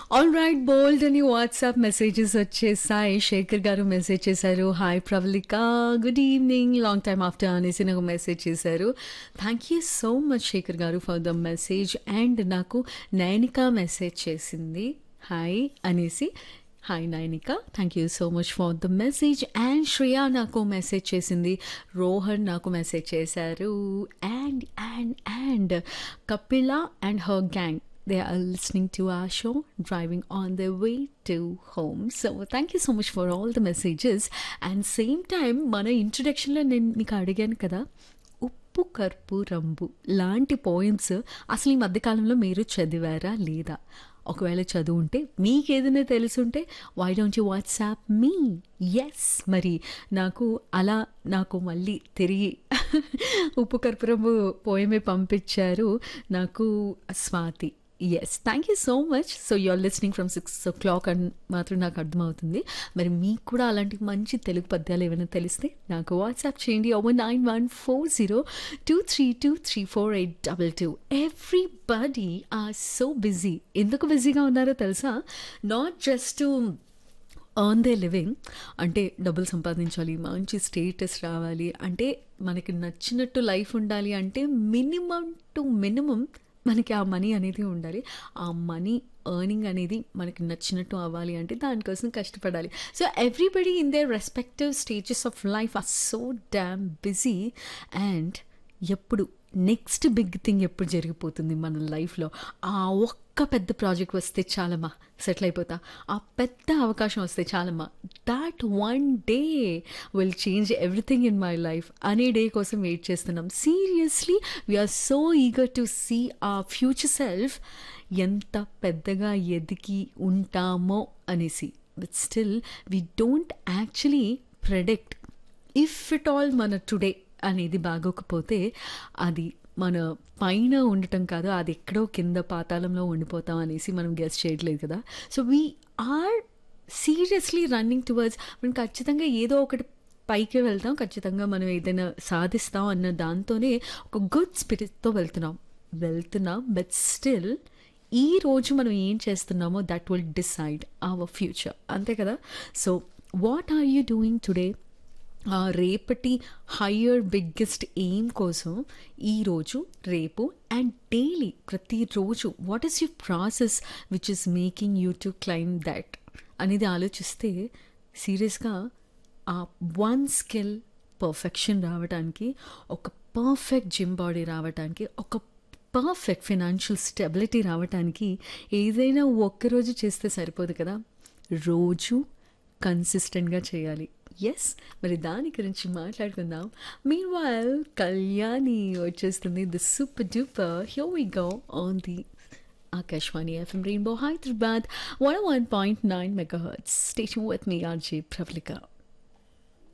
all right బోల్డ్ అని WhatsApp messages వచ్చేసాయి Shekhar garu message చేశారు hi Pravalika good evening long time after అనేసి నాకు మెసేజ్ చేశారు thank you so much Shekar garu for the message and నాకు నైనిక మెసేజ్ చేసింది హాయ్ అనేసి hi Nainika thank you so much for the message and Shreya నాకు మెసేజ్ చేసింది రోహన్ నాకు మెసేజ్ చేశారు and and and Kapila and her gang they are listening to our show driving on their way to home so thank you so much for all the messages and same time మన ఇంట్రడక్షన్లో నేను మీకు అడిగాను కదా ఉప్పు కర్పు రంబు లాంటి points అసలు ఈ మధ్యకాలంలో మీరు చదివారా లేదా ఒకవేళ చదువుంటే మీకు ఏదైనా తెలుసుంటే why don't you WhatsApp me ఎస్ మరి నాకు అలా నాకు మళ్ళీ తిరిగి ఉప్పు కర్పూరము పోయమే పంపించారు నాకు Swathi S thank you so much so you're listening from six o'clock అని మాత్రం నాకు అర్థమవుతుంది మరి మీకు కూడా అలాంటి మంచి తెలుగు పద్యాలు ఏమైనా తెలిస్తే నాకు వాట్సాప్ చేయండి over nine one four zero two three two three four eight double two everybody are so busy ఎందుకు బిజీగా ఉన్నారో తెలుసా not just earn their living అంటే డబ్బులు సంపాదించాలి మంచి స్టేటస్ రావాలి అంటే మనకి నచ్చినట్టు లైఫ్ ఉండాలి అంటే మినిమం టు మినిమం మనకి ఆ మనీ అనేది ఉండాలి ఆ మనీ ఎర్నింగ్ అనేది మనకి నచ్చినట్టు అవ్వాలి అంటే దానికోసం కష్టపడాలి so everybody in their respective stages of life are so damn busy and ఎప్పుడు నెక్స్ట్ బిగ్ థింగ్ ఎప్పుడు జరిగిపోతుంది మన లైఫ్లో ఆ ఒక్క పెద్ద ప్రాజెక్ట్ వస్తే చాలమ్మా సెటిల్ అయిపోతా ఆ పెద్ద అవకాశం వస్తే చాలమ్మా that one day will change everything in my life అనే డే కోసం వెయిట్ చేస్తున్నాం seriously we're so eager to see a future self ఎంత పెద్దగా ఎదిగి ఉంటామో అనేసి but still we don't actually predict if it all మన టుడే అనేది బాగోకపోతే అది మన పైన ఉండటం కాదు అది ఎక్కడో కింద పాతాళంలో ఉండిపోతాం అనేసి మనం గెస్ట్ చేయట్లేదు కదా so we are seriously running towards మనం ఖచ్చితంగా ఏదో ఒకటి పైకి వెళ్తాం ఖచ్చితంగా మనం ఏదైనా సాధిస్తాం అన్న దాంతోనే ఒక గుడ్ స్పిరిట్తో వెళ్తున్నాం వెళ్తున్నాం బట్ స్టిల్ ఈ రోజు మనం ఏం చేస్తున్నామో that will decide our future అంతే కదా so what are you doing today రేపటి హయ్యర్ బిగ్గెస్ట్ ఎయిమ్ కోసం ఈరోజు రేపు అండ్ డైలీ ప్రతిరోజు what is you process which is making you to claim that అనేది ఆలోచిస్తే సీరియస్గా ఆ వన్ స్కిల్ పర్ఫెక్షన్ రావడానికి ఒక పర్ఫెక్ట్ జిమ్ బాడీ రావడానికి ఒక పర్ఫెక్ట్ ఫినాన్షియల్ స్టెబిలిటీ రావడానికి ఏదైనా ఒక్కరోజు చేస్తే సరిపోదు కదా రోజు కన్సిస్టెంట్గా చేయాలి ఎస్ మరి దాని గురించి మాట్లాడుకుందాం మీన్ వైల్ కళ్యాణి వచ్చేస్తుంది ది సూపర్ డూపర్ హ్యో we go on the Akashvani FM rainbow Hyderabad one one point nine megahertz station with me RJ Pravalika